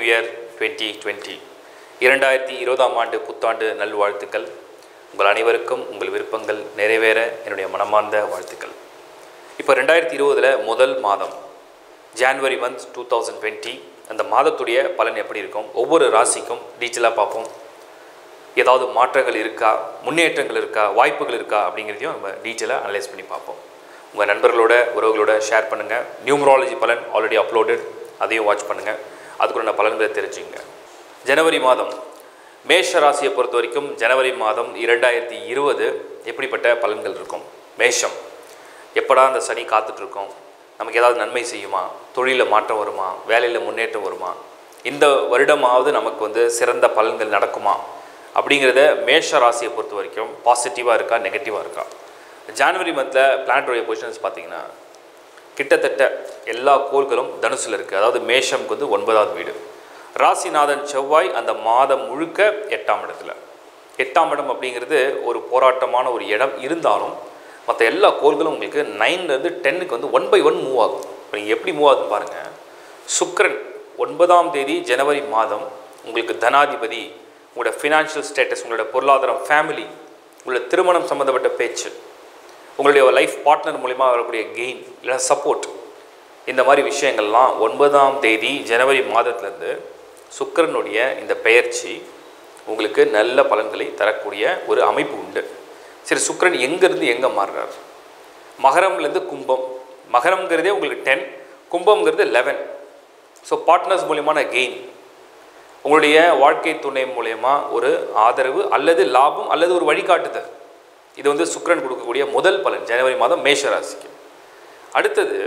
year twenty twenty இரண்டாயிரத்தி இருபதாம் ஆண்டு புத்தாண்டு நல்வாழ்த்துக்கள் உங்கள் அனைவருக்கும் உங்கள் விருப்பங்கள் நிறைவேற என்னுடைய மனமார்ந்த வாழ்த்துக்கள் இப்போ ரெண்டாயிரத்தி இருபதில் முதல் மாதம் January month two thousand twenty அந்த மாதத்துடைய பலன் எப்படி இருக்கும் ஒவ்வொரு ராசிக்கும் டீட்டெயிலாக பார்ப்போம் ஏதாவது மாற்றங்கள் இருக்கா முன்னேற்றங்கள் இருக்கா வாய்ப்புகள் இருக்கா அப்படிங்கிறதையும் நம்ம டீட்டெயிலாக அனலைஸ் பண்ணி பார்ப்போம் உங்கள் நண்பர்களோட உறவுகளோட ஷேர் பண்ணுங்கள் நியூமராலஜி பலன் ஆல்ரெடி அப்லோடட் அதையும் வாட்ச் பண்ணுங்கள் அதுக்குள்ள பலன்களை தெரிஞ்சுங்க ஜனவரி மாதம் மேஷ ராசியை பொறுத்த வரைக்கும் ஜனவரி மாதம் இரண்டாயிரத்தி இருபது எப்படிப்பட்ட பலன்கள் இருக்கும் மேஷம் எப்படா அந்த சனி காத்துட்ருக்கோம் நமக்கு ஏதாவது நன்மை செய்யுமா தொழிலில் மாற்றம் வருமா வேலையில் முன்னேற்றம் வருமா இந்த வருடமாவது நமக்கு வந்து சிறந்த பலன்கள் நடக்குமா அப்படிங்கிறத மேஷ ராசியை பொறுத்த வரைக்கும் பாசிட்டிவாக இருக்கா நெகட்டிவாக இருக்கா ஜான்வரி மந்தில் பிளானட்டோடைய பொசிஷன்ஸ் பார்த்தீங்கன்னா கிட்டத்தட்ட எல்லா கோள்களும் தனுசில் இருக்குது அதாவது மேஷம்க்கு வந்து ஒன்பதாவது வீடு ராசிநாதன் செவ்வாய் அந்த மாதம் முழுக்க எட்டாம் இடத்துல எட்டாம் இடம் அப்படிங்கிறது ஒரு போராட்டமான ஒரு இடம் இருந்தாலும் மற்ற எல்லா கோள்களும் உங்களுக்கு நைன்லேருந்து டென்னுக்கு வந்து ஒன் பை ஒன் மூவ் ஆகும் இப்போ நீங்கள் எப்படி மூவ் ஆகுதுன்னு பாருங்கள் சுக்கிரன் ஒன்பதாம் தேதி ஜனவரி மாதம் உங்களுக்கு தனாதிபதி உங்களோட ஃபினான்ஷியல் ஸ்டேட்டஸ் உங்களோட பொருளாதாரம் ஃபேமிலி உங்களோட திருமணம் சம்மந்தப்பட்ட பேச்சு உங்களுடைய லைஃப் பார்ட்னர் மூலிமா வரக்கூடிய கெயின் இல்லை சப்போர்ட் இந்த மாதிரி விஷயங்கள்லாம் ஒன்பதாம் தேதி ஜனவரி மாதத்துலேருந்து சுக்கிரனுடைய இந்த பெயர்ச்சி உங்களுக்கு நல்ல பலன்களை தரக்கூடிய ஒரு அமைப்பு உண்டு சரி சுக்கிரன் எங்கேருந்து எங்கே மாறுறார் மகரம்லேருந்து கும்பம் மகரம்ங்கிறதே உங்களுக்கு டென் கும்பம்ங்கிறது லெவன் ஸோ பார்ட்னர்ஸ் மூலியமான கெயின் உங்களுடைய வாழ்க்கை துணை மூலயமா ஒரு ஆதரவு அல்லது லாபம் அல்லது ஒரு வழிகாட்டுதல் இது வந்து சுக்கிரன் கொடுக்கக்கூடிய முதல் பலன் ஜனவரி மாதம் மேஷ ராசிக்கு அடுத்தது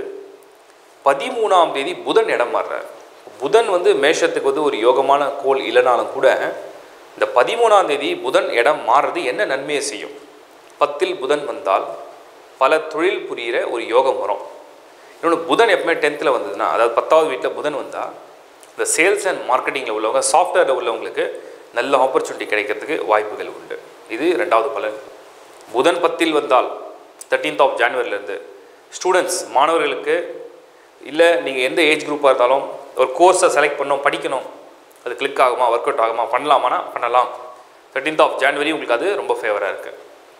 பதிமூணாம் தேதி புதன் இடம் மாறுறார் புதன் வந்து மேஷத்துக்கு வந்து ஒரு யோகமான கோல் இல்லைனாலும் கூட இந்த பதிமூணாம் தேதி புதன் இடம் மாறுறது என்ன நன்மையை செய்யும் பத்தில் புதன் வந்தால் பல தொழில் புரிகிற ஒரு யோகம் வரும் இன்னொன்று புதன் எப்பவுமே டென்த்தில் வந்ததுன்னா அதாவது பத்தாவது வீட்டில் புதன் வந்தால் இந்த சேல்ஸ் அண்ட் மார்க்கெட்டிங்கில் உள்ளவங்க சாஃப்ட்வேரில் உள்ளவங்களுக்கு நல்ல ஆப்பர்ச்சுனிட்டி கிடைக்கிறதுக்கு வாய்ப்புகள் உண்டு இது ரெண்டாவது பலன் புதன் பத்தில் வந்தால் தேர்ட்டீன்த் ஆஃப் ஜான்வரிலேருந்து ஸ்டூடெண்ட்ஸ் மாணவர்களுக்கு இல்லை நீங்கள் எந்த ஏஜ் குரூப்பாக இருந்தாலும் ஒரு கோர்ஸை செலக்ட் பண்ணோம் படிக்கணும் அது கிளிக் ஆகுமா ஒர்க் அவுட் ஆகுமா பண்ணலாமானா பண்ணலாம் தேர்ட்டீன்த் ஆஃப் ஜான்வரி உங்களுக்கு அது ரொம்ப ஃபேவராக இருக்குது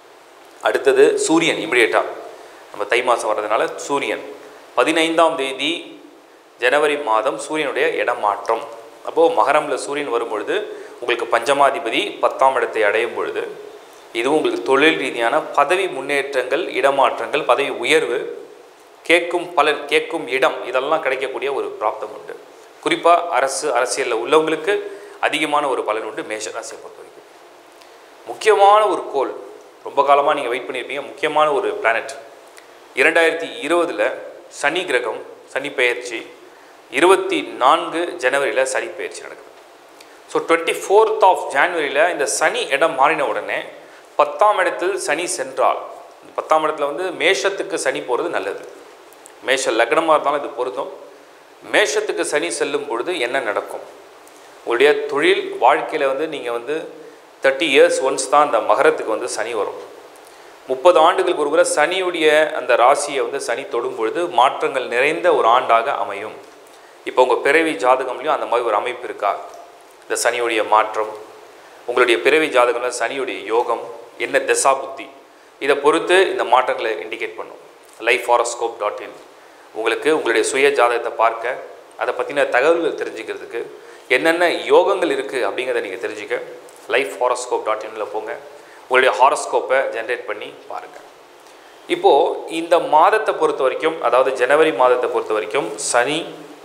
அடுத்தது சூரியன் இமிடியேட்டாக நம்ம தை மாதம் வர்றதுனால சூரியன் பதினைந்தாம் தேதி ஜனவரி மாதம் சூரியனுடைய இடம் மாற்றம் அப்போது மகரமில் சூரியன் வரும்பொழுது உங்களுக்கு பஞ்சமாதிபதி பத்தாம் இடத்தை அடையும் பொழுது இதுவும் உங்களுக்கு தொழில் ரீதியான பதவி முன்னேற்றங்கள் இடமாற்றங்கள் பதவி உயர்வு கேட்கும் பலன் கேட்கும் இடம் இதெல்லாம் கிடைக்கக்கூடிய ஒரு பிராப்தம் உண்டு குறிப்பாக அரசு அரசியலில் உள்ளவங்களுக்கு அதிகமான ஒரு பலன் உண்டு மேஷராசியை பொறுத்த வரைக்கும் முக்கியமான ஒரு கோள் ரொம்ப காலமாக நீங்கள் வெயிட் பண்ணியிருப்பீங்க முக்கியமான ஒரு பிளானட் இரண்டாயிரத்தி இருபதில் சனி கிரகம் சனி பெயர்ச்சி இருபத்தி நான்கு ஜனவரியில் சனி பெயர்ச்சி நடக்குது ஸோ டுவெண்ட்டி ஃபோர்த் ஆஃப் ஜான்வரியில் இந்த சனி இடம் மாறின உடனே பத்தாம் இடத்தில் சனி சென்றால் இந்த பத்தாம் இடத்துல வந்து மேஷத்துக்கு சனி போகிறது நல்லது மேஷ லக்னமாக இருந்தாலும் இது பொருந்தும் மேஷத்துக்கு சனி செல்லும் பொழுது என்ன நடக்கும் உங்களுடைய தொழில் வாழ்க்கையில் வந்து நீங்கள் வந்து தேர்ட்டி இயர்ஸ் ஒன்ஸ் தான் அந்த மகரத்துக்கு வந்து சனி வரும் முப்பது ஆண்டுகளுக்கு ஒரு முறை சனியுடைய அந்த ராசியை வந்து சனி தொடும் பொழுது மாற்றங்கள் நிறைந்த ஒரு ஆண்டாக அமையும் இப்போ உங்கள் பிறவி ஜாதகம்லையும் அந்த மாதிரி ஒரு அமைப்பு இருக்கா இந்த சனியுடைய மாற்றம் உங்களுடைய பிறவி ஜாதகம்ல சனியுடைய யோகம் என்ன தசா புத்தி இதை பொறுத்து இந்த மாற்றங்களை இண்டிகேட் பண்ணும் லைஃப் ஹாரோஸ்கோப் டாட் இன் உங்களுக்கு உங்களுடைய சுய ஜாதகத்தை பார்க்க அதை பற்றின தகவல்கள் தெரிஞ்சுக்கிறதுக்கு என்னென்ன யோகங்கள் இருக்குது அப்படிங்கிறத நீங்கள் தெரிஞ்சுக்க லைஃப் ஹாரோஸ்கோப் டாட் இனில் போங்க உங்களுடைய ஹாரோஸ்கோப்பை ஜென்ரேட் பண்ணி பாருங்கள் இப்போது இந்த மாதத்தை பொறுத்த வரைக்கும் அதாவது ஜனவரி மாதத்தை பொறுத்த வரைக்கும் சனி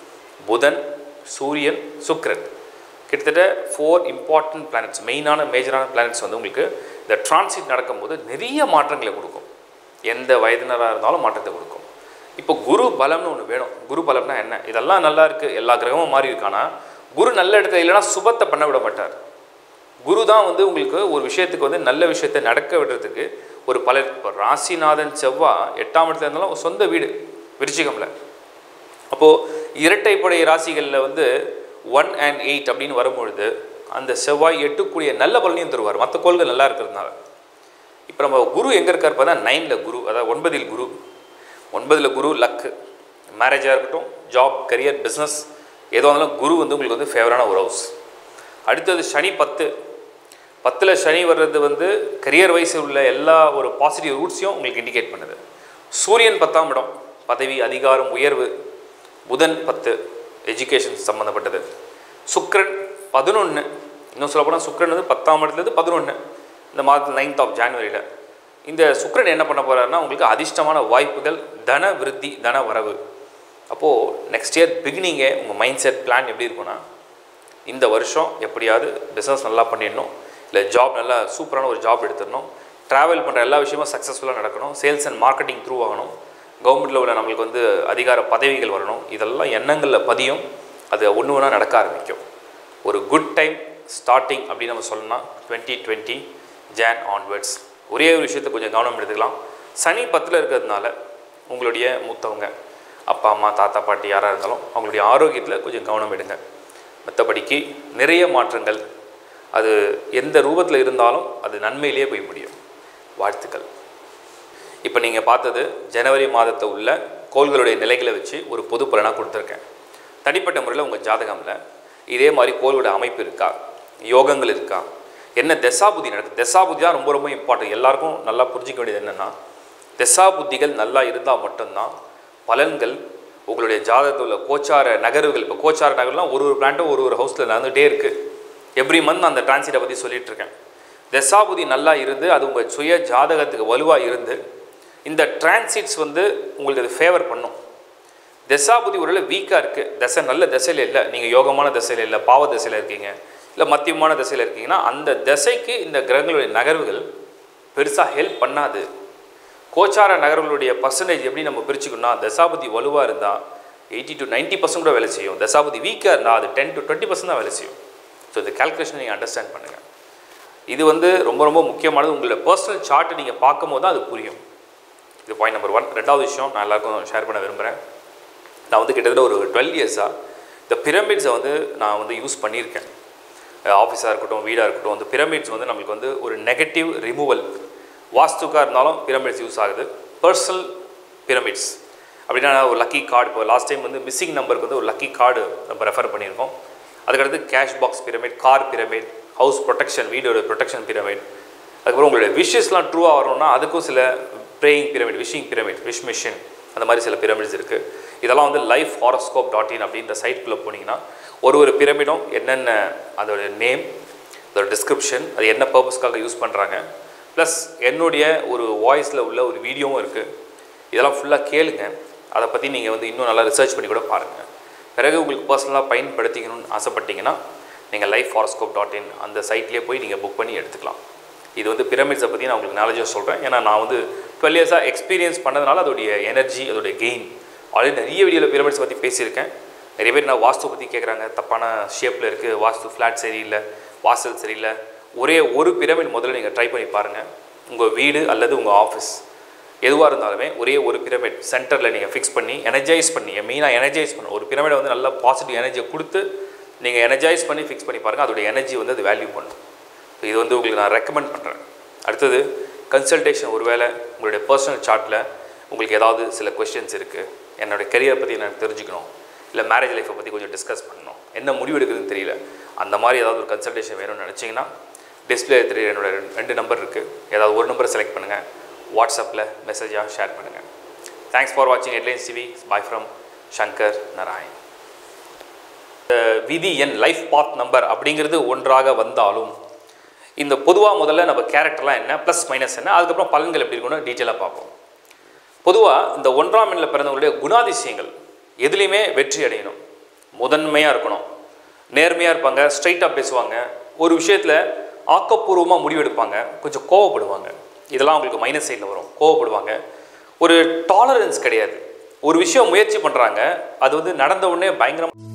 புதன் சூரியன் சுக்கிரன் கிட்டத்தட்ட ஃபோர் இம்பார்ட்டன்ட் பிளானட்ஸ் மெயினான மேஜரான பிளானட்ஸ் வந்து உங்களுக்கு இந்த டிரான்சிட் நடக்கும்போது நிறைய மாற்றங்களை கொடுக்கும் எந்த வயதினராக இருந்தாலும் மாற்றத்தை கொடுக்கும் இப்போ குரு பலம்னு ஒன்று வேணும் குரு பலம்னா என்ன இதெல்லாம் நல்லா இருக்குது எல்லா கிரகமும் மாறி இருக்கானா குரு நல்ல இடத்துல இல்லைன்னா சுபத்தை பண்ண விட மாட்டார் குரு தான் வந்து உங்களுக்கு ஒரு விஷயத்துக்கு வந்து நல்ல விஷயத்தை நடக்க விடுறதுக்கு ஒரு பல இப்போ ராசிநாதன் செவ்வாய் எட்டாம் இடத்துல இருந்தாலும் சொந்த வீடு விருச்சிகமில் அப்போது இரட்டைப்படை ராசிகளில் வந்து ஒன் அண்ட் எயிட் அப்படின்னு வரும்பொழுது அந்த செவ்வாய் எட்டுக்கூடிய நல்ல பலனையும் தருவார் மற்ற கோள்கள் நல்லா இருக்கிறதுனால இப்போ நம்ம குரு எங்கே இருக்கார் பார்த்தா நைனில் குரு அதாவது ஒன்பதில் குரு ஒன்பதில் குரு லக்கு மேரேஜாக இருக்கட்டும் ஜாப் கரியர் பிஸ்னஸ் ஏதோ இருந்தாலும் குரு வந்து உங்களுக்கு வந்து ஃபேவரான ஒரு ஹவுஸ் அடுத்தது சனி பத்து பத்தில் சனி வர்றது வந்து கரியர் வைஸ் உள்ள எல்லா ஒரு பாசிட்டிவ் ரூட்ஸையும் உங்களுக்கு இண்டிகேட் பண்ணுது சூரியன் பத்தாம் இடம் பதவி அதிகாரம் உயர்வு புதன் பத்து எஜுகேஷன் சம்மந்தப்பட்டது சுக்கிரன் பதினொன்று இன்னும் சொல்லப்போனால் சுக்கிரன் வந்து பத்தாம் இடத்துலேருந்து பதினொன்று இந்த மாதத்தில் நைன்த் ஆஃப் ஜான்வரியில் இந்த சுக்கிரன் என்ன பண்ண போகிறாருன்னா உங்களுக்கு அதிர்ஷ்டமான வாய்ப்புகள் தன விருத்தி தன வரவு அப்போது நெக்ஸ்ட் இயர் பிகினிங்கே உங்கள் மைண்ட் செட் பிளான் எப்படி இருக்கும்னா இந்த வருஷம் எப்படியாவது பிஸ்னஸ் நல்லா பண்ணிடணும் இல்லை ஜாப் நல்லா சூப்பரான ஒரு ஜாப் எடுத்துடணும் ட்ராவல் பண்ணுற எல்லா விஷயமும் சக்ஸஸ்ஃபுல்லாக நடக்கணும் சேல்ஸ் அண்ட் மார்க்கெட்டிங் த்ரூ ஆகணும் கவர்மெண்ட்டில் உள்ள நம்மளுக்கு வந்து அதிகார பதவிகள் வரணும் இதெல்லாம் எண்ணங்களில் பதியும் அது ஒன்று ஒன்றா நடக்க ஆரம்பிக்கும் ஒரு குட் டைம் ஸ்டார்டிங் அப்படின்னு நம்ம சொல்லணும்னா டுவெண்ட்டி டுவெண்ட்டி ஜான் ஆன்வர்ட்ஸ் ஒரே ஒரு விஷயத்தை கொஞ்சம் கவனம் எடுத்துக்கலாம் சனி பத்தில் இருக்கிறதுனால உங்களுடைய மூத்தவங்க அப்பா அம்மா தாத்தா பாட்டி யாராக இருந்தாலும் அவங்களுடைய ஆரோக்கியத்தில் கொஞ்சம் கவனம் எடுங்க மற்றபடிக்கு நிறைய மாற்றங்கள் அது எந்த ரூபத்தில் இருந்தாலும் அது நன்மையிலேயே போய் முடியும் வாழ்த்துக்கள் இப்போ நீங்கள் பார்த்தது ஜனவரி மாதத்தை உள்ள கோள்களுடைய நிலைகளை வச்சு ஒரு பொது பலனாக கொடுத்துருக்கேன் தனிப்பட்ட முறையில் உங்கள் ஜாதகமில் இதே மாதிரி கோளோட அமைப்பு இருக்கா யோகங்கள் இருக்கா என்ன தசாபுத்தி நடக்குது தசாபுத்தி தான் ரொம்ப ரொம்ப இம்பார்ட்டன்ட் எல்லாருக்கும் நல்லா புரிஞ்சிக்க வேண்டியது என்னென்னா தசாபுத்திகள் நல்லா இருந்தால் மட்டும்தான் பலன்கள் உங்களுடைய ஜாதகத்தில் உள்ள கோச்சார நகர்வுகள் இப்போ கோச்சார நகர்லாம் ஒரு ஒரு பிளான்ட்டும் ஒரு ஒரு ஹவுஸில் நடந்துகிட்டே இருக்குது எவ்ரி மந்த் அந்த டிரான்சிட்டை பற்றி சொல்லிட்டு இருக்கேன் தசாபுதி நல்லா இருந்து அது உங்கள் சுய ஜாதகத்துக்கு வலுவாக இருந்து இந்த டிரான்சிட்ஸ் வந்து உங்களுக்கு அது ஃபேவர் பண்ணும் தசாபுதி ஒருவேளை வீக்காக இருக்குது தசை நல்ல திசையில் இல்லை நீங்கள் யோகமான திசையில் இல்லை பாவ திசையில் இருக்கீங்க இல்லை மத்தியமான திசையில் இருக்கீங்கன்னா அந்த திசைக்கு இந்த கிரகங்களுடைய நகர்வுகள் பெருசாக ஹெல்ப் பண்ணாது கோச்சார நகர்களுடைய பர்சன்டேஜ் எப்படி நம்ம பிரிச்சுக்கணும்னா தசாபதி வலுவாக இருந்தால் எயிட்டி டு நைன்ட்டி பர்சன்ட் கூட வேலை செய்யும் தசாபதி வீக்காக இருந்தால் அது டென் டு டுவெண்ட்டி பர்சன்ட் தான் வேலை செய்யும் ஸோ இந்த கால்குலேஷன் நீங்கள் அண்டர்ஸ்டாண்ட் பண்ணுங்கள் இது வந்து ரொம்ப ரொம்ப முக்கியமானது உங்களோட பர்சனல் சார்ட்டை நீங்கள் பார்க்கும் போது தான் அது புரியும் இது பாயிண்ட் நம்பர் ஒன் ரெண்டாவது விஷயம் நான் எல்லாருக்கும் ஷேர் பண்ண விரும்புகிறேன் நான் வந்து கிட்டத்தட்ட ஒரு டுவெல் இயர்ஸாக இந்த பிரமிட்ஸை வந்து நான் வந்து யூஸ் பண்ணியிருக்கேன் ஆஃபீஸாக இருக்கட்டும் வீடாக இருக்கட்டும் அந்த பிரமிட்ஸ் வந்து நம்மளுக்கு வந்து ஒரு நெகட்டிவ் ரிமூவல் வாஸ்துக்காக இருந்தாலும் பிரமிட்ஸ் யூஸ் ஆகுது பர்சனல் பிரமிட்ஸ் அப்படின்னா ஒரு லக்கி கார்டு இப்போ லாஸ்ட் டைம் வந்து மிஸ்ஸிங் நம்பருக்கு வந்து ஒரு லக்கி கார்டு நம்ம ரெஃபர் பண்ணியிருக்கோம் அதுக்கடுத்து cash box pyramid car pyramid house protection வீடோட ப்ரொடெக்ஷன் பிரமிட் அதுக்கப்புறம் உங்களுடைய விஷஸ்லாம் ட்ரூவாக வரணும்னா அதுக்கும் சில praying pyramid wishing pyramid wish machine அந்த மாதிரி சில பிரமிட்ஸ் இருக்குது இதெல்லாம் வந்து லைஃப் ஹாரோஸ்கோப் டாட் இன் அப்படின்ற சைட்குள்ளே போனீங்கன்னா ஒரு ஒரு பிரமிடும் என்னென்ன அதோட நேம் அதோட டிஸ்கிரிப்ஷன் அது என்ன பர்பஸ்க்காக யூஸ் பண்ணுறாங்க ப்ளஸ் என்னுடைய ஒரு வாய்ஸில் உள்ள ஒரு வீடியோவும் இருக்குது இதெல்லாம் ஃபுல்லாக கேளுங்க அதை பற்றி நீங்கள் வந்து இன்னும் நல்லா ரிசர்ச் பண்ணி கூட பாருங்கள் பிறகு உங்களுக்கு பர்சனலாக பயன்படுத்திக்கணும்னு ஆசைப்பட்டீங்கன்னா நீங்கள் லைஃப் ஹாரோஸ்கோப் டாட் இன் அந்த சைட்லேயே போய் நீங்கள் புக் பண்ணி எடுத்துக்கலாம் இது வந்து பிரமிட்ஸை பற்றி நான் உங்களுக்கு நாலேஜாக சொல்கிறேன் ஏன்னா நான் வந்து டுவெல் இயர்ஸாக எக்ஸ்பீரியன்ஸ் பண்ணதுனால அதோடைய எனர்ஜி அதோடைய கெயின் ஆல்ரெடி நிறைய வீடியோவில் பிரமிட்ஸ் பற்றி பேசியிருக்கேன் நிறைய பேர் நான் வாஸ்து பற்றி கேட்குறாங்க தப்பான ஷேப்பில் இருக்குது வாஸ்து ஃப்ளாட் சரியில்லை வாசல் சரியில்லை ஒரே ஒரு பிரமிட் முதல்ல நீங்கள் ட்ரை பண்ணி பாருங்கள் உங்கள் வீடு அல்லது உங்கள் ஆஃபீஸ் எதுவாக இருந்தாலுமே ஒரே ஒரு பிரமிட் சென்டரில் நீங்கள் ஃபிக்ஸ் பண்ணி எனர்ஜைஸ் பண்ணி மெயினாக எனர்ஜைஸ் பண்ணணும் ஒரு பிரமிடை வந்து நல்லா பாசிட்டிவ் எனர்ஜியை கொடுத்து நீங்கள் எனர்ஜைஸ் பண்ணி ஃபிக்ஸ் பண்ணி பாருங்கள் அதோடைய எனர்ஜி வந்து அது வேல்யூ பண்ணும் ஸோ இது வந்து உங்களுக்கு நான் ரெக்கமெண்ட் பண்ணுறேன் அடுத்தது கன்சல்டேஷன் ஒருவேளை உங்களுடைய பர்சனல் சார்ட்டில் உங்களுக்கு ஏதாவது சில கொஷின்ஸ் இருக்குது என்னோடய கெரியரை பற்றி எனக்கு தெரிஞ்சுக்கணும் இல்லை மேரேஜ் லைஃப்பை பற்றி கொஞ்சம் டிஸ்கஸ் பண்ணணும் என்ன முடிவு எடுக்குதுன்னு தெரியல அந்த மாதிரி ஏதாவது ஒரு கன்சல்டேஷன் வேணும்னு நினச்சிங்கன்னா டிஸ்பிளே தெரிய என்னோட ரெண்டு- ரெண்டு நம்பர் இருக்குது ஏதாவது ஒரு நம்பரை செலக்ட் பண்ணுங்கள் வாட்ஸ்அப்பில் மெசேஜாக ஷேர் பண்ணுங்கள் தேங்க்ஸ் ஃபார் வாட்சிங் headlines TV bye from Shankar Narayan விதி எண் லைஃப் பாத் நம்பர் அப்படிங்கிறது ஒன்றாக வந்தாலும் இந்த பொதுவாக முதல்ல நம்ம கேரக்டர்லாம் என்ன ப்ளஸ் மைனஸ் என்ன அதுக்கப்புறம் பலன்கள் எப்படி இருக்கும்னு டீட்டெயிலாக பார்ப்போம் பொதுவாக இந்த ஒன்றாம் எண்ணில் பிறந்தவங்களுடைய குணாதிசயங்கள் எதுலேயுமே வெற்றி அடையணும் முதன்மையாக இருக்கணும் நேர்மையாக இருப்பாங்க ஸ்ட்ரைட்டாக பேசுவாங்க ஒரு விஷயத்தில் ஆக்கப்பூர்வமாக முடிவெடுப்பாங்க கொஞ்சம் கோவப்படுவாங்க இதெல்லாம் அவங்களுக்கு மைனஸ் சைடில் வரும் கோவப்படுவாங்க ஒரு டாலரன்ஸ் கிடையாது ஒரு விஷயம் முயற்சி பண்ணுறாங்க அது வந்து நடந்த உடனே பயங்கரமாக